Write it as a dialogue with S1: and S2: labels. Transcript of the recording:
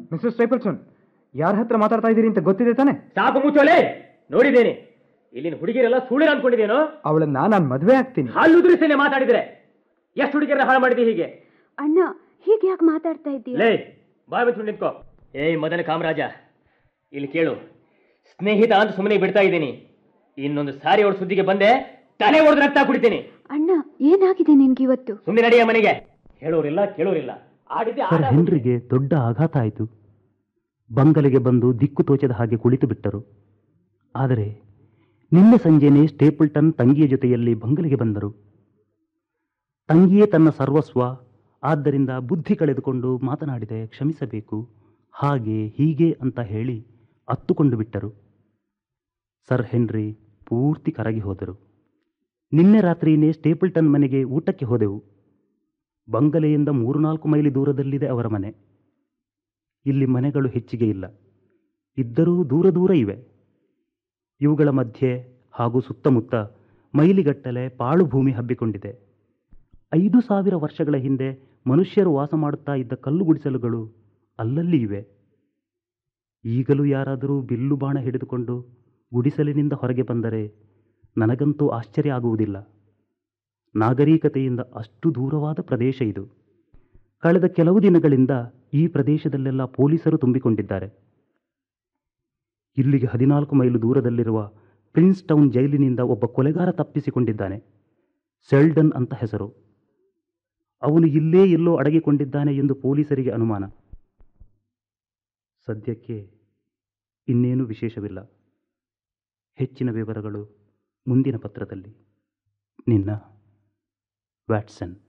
S1: mister ಸ್ಟೇಪಲ್ಸನ್ ಯಾರ ಹತ್ರ ಮಾತಾಡ್ತಾ ಇದ್ದೀರಿ ಅಂತ ಗೊತ್ತಿದೆ ತಾನೆ
S2: ಸಾಕು ಮುಚ್ಚೋಲೆ ನೋಡಿದ್ದೇನೆ ಇಲ್ಲಿನ ಹುಡುಗಿರೆಲ್ಲ ಸುಳ್ಳಿರ ಅನ್ಕೊಂಡಿದ್ದೇನೋ
S1: ಅವಳನ್ನ ನಾನು ಮದುವೆ ಆಗ್ತೀನಿ
S2: ಹಾಲುದುರಿಸೇನೆ ಮಾತಾಡಿದ್ರೆ ಎಷ್ಟು ಹುಡುಗಿಯರ ಹಾಳು ಮಾಡಿದೆ ಹೀಗೆ
S3: ಅಣ್ಣ ಹೀಗೆ ಯಾಕೆ ಮಾತಾಡ್ತಾ ಇದ್ದೀಯ
S2: ಲೇ ಬಾಯ್ ಬಿಟ್ಟು ನಿಂತ್ಕೋ ಏಯ್ ಮದನ ಕಾಮರಾಜ ಇಲ್ಲಿ ಕೇಳು ಸ್ನೇಹಿತ ಅಂತ ಸುಮ್ಮನೆ ಬಿಡ್ತಾ ಇದ್ದೀನಿ ಇನ್ನೊಂದು ಸಾರಿ ಅವಳ ಸುದ್ದಿಗೆ ಬಂದೆ ತಲೆ ಹೊಡೆದು ರಕ್ತ ಕುಡಿತೀನಿ
S3: ಅಣ್ಣ ಏನಾಗಿದೆ ನಿನ್ಗಿವತ್ತು
S2: ಸುಮ್ಮನೆ ನಡೆಯ ಮನೆಗೆ ಹೇಳೋರಿಲ್ಲ ಕೇಳೋರಿಲ್ಲ ಆಡಿದ್ದೆ
S4: ಸರ್
S2: ಆಟ
S4: ಹೆನ್ರಿಗೆ ದೊಡ್ಡ ಆಘಾತ ಆಯಿತು ಬಂಗಲೆಗೆ ಬಂದು ದಿಕ್ಕು ತೋಚದ ಹಾಗೆ ಕುಳಿತು ಬಿಟ್ಟರು ಆದರೆ ನಿನ್ನೆ ಸಂಜೆನೇ ಸ್ಟೇಪಲ್ಟನ್ ತಂಗಿಯ ಜೊತೆಯಲ್ಲಿ ಬಂಗಲೆಗೆ ಬಂದರು ತಂಗಿಯೇ ತನ್ನ ಸರ್ವಸ್ವ ಆದ್ದರಿಂದ ಬುದ್ಧಿ ಕಳೆದುಕೊಂಡು ಮಾತನಾಡಿದೆ ಕ್ಷಮಿಸಬೇಕು ಹಾಗೆ ಹೀಗೆ ಅಂತ ಹೇಳಿ ಅತ್ತುಕೊಂಡು ಬಿಟ್ಟರು ಸರ್ ಹೆನ್ರಿ ಪೂರ್ತಿ ಕರಗಿ ಹೋದರು ನಿನ್ನೆ ರಾತ್ರಿಯೇ ಸ್ಟೇಪಲ್ಟನ್ ಮನೆಗೆ ಊಟಕ್ಕೆ ಹೋದೆವು ಬಂಗಲೆಯಿಂದ ಮೂರು ನಾಲ್ಕು ಮೈಲಿ ದೂರದಲ್ಲಿದೆ ಅವರ ಮನೆ ಇಲ್ಲಿ ಮನೆಗಳು ಹೆಚ್ಚಿಗೆ ಇಲ್ಲ ಇದ್ದರೂ ದೂರ ದೂರ ಇವೆ ಇವುಗಳ ಮಧ್ಯೆ ಹಾಗೂ ಸುತ್ತಮುತ್ತ ಮೈಲಿಗಟ್ಟಲೆ ಪಾಳು ಭೂಮಿ ಹಬ್ಬಿಕೊಂಡಿದೆ ಐದು ಸಾವಿರ ವರ್ಷಗಳ ಹಿಂದೆ ಮನುಷ್ಯರು ವಾಸ ಮಾಡುತ್ತಾ ಇದ್ದ ಕಲ್ಲು ಗುಡಿಸಲುಗಳು ಅಲ್ಲಲ್ಲಿ ಇವೆ ಈಗಲೂ ಯಾರಾದರೂ ಬಿಲ್ಲು ಬಾಣ ಹಿಡಿದುಕೊಂಡು ಗುಡಿಸಲಿನಿಂದ ಹೊರಗೆ ಬಂದರೆ ನನಗಂತೂ ಆಶ್ಚರ್ಯ ಆಗುವುದಿಲ್ಲ ನಾಗರಿಕತೆಯಿಂದ ಅಷ್ಟು ದೂರವಾದ ಪ್ರದೇಶ ಇದು ಕಳೆದ ಕೆಲವು ದಿನಗಳಿಂದ ಈ ಪ್ರದೇಶದಲ್ಲೆಲ್ಲ ಪೊಲೀಸರು ತುಂಬಿಕೊಂಡಿದ್ದಾರೆ ಇಲ್ಲಿಗೆ ಹದಿನಾಲ್ಕು ಮೈಲು ದೂರದಲ್ಲಿರುವ ಪ್ರಿನ್ಸ್ ಟೌನ್ ಜೈಲಿನಿಂದ ಒಬ್ಬ ಕೊಲೆಗಾರ ತಪ್ಪಿಸಿಕೊಂಡಿದ್ದಾನೆ ಸೆಲ್ಡನ್ ಅಂತ ಹೆಸರು ಅವನು ಇಲ್ಲೇ ಎಲ್ಲೋ ಅಡಗಿಕೊಂಡಿದ್ದಾನೆ ಎಂದು ಪೊಲೀಸರಿಗೆ ಅನುಮಾನ ಸದ್ಯಕ್ಕೆ ಇನ್ನೇನು ವಿಶೇಷವಿಲ್ಲ ಹೆಚ್ಚಿನ ವಿವರಗಳು ಮುಂದಿನ ಪತ್ರದಲ್ಲಿ ನಿನ್ನ ವ್ಯಾಟ್ಸನ್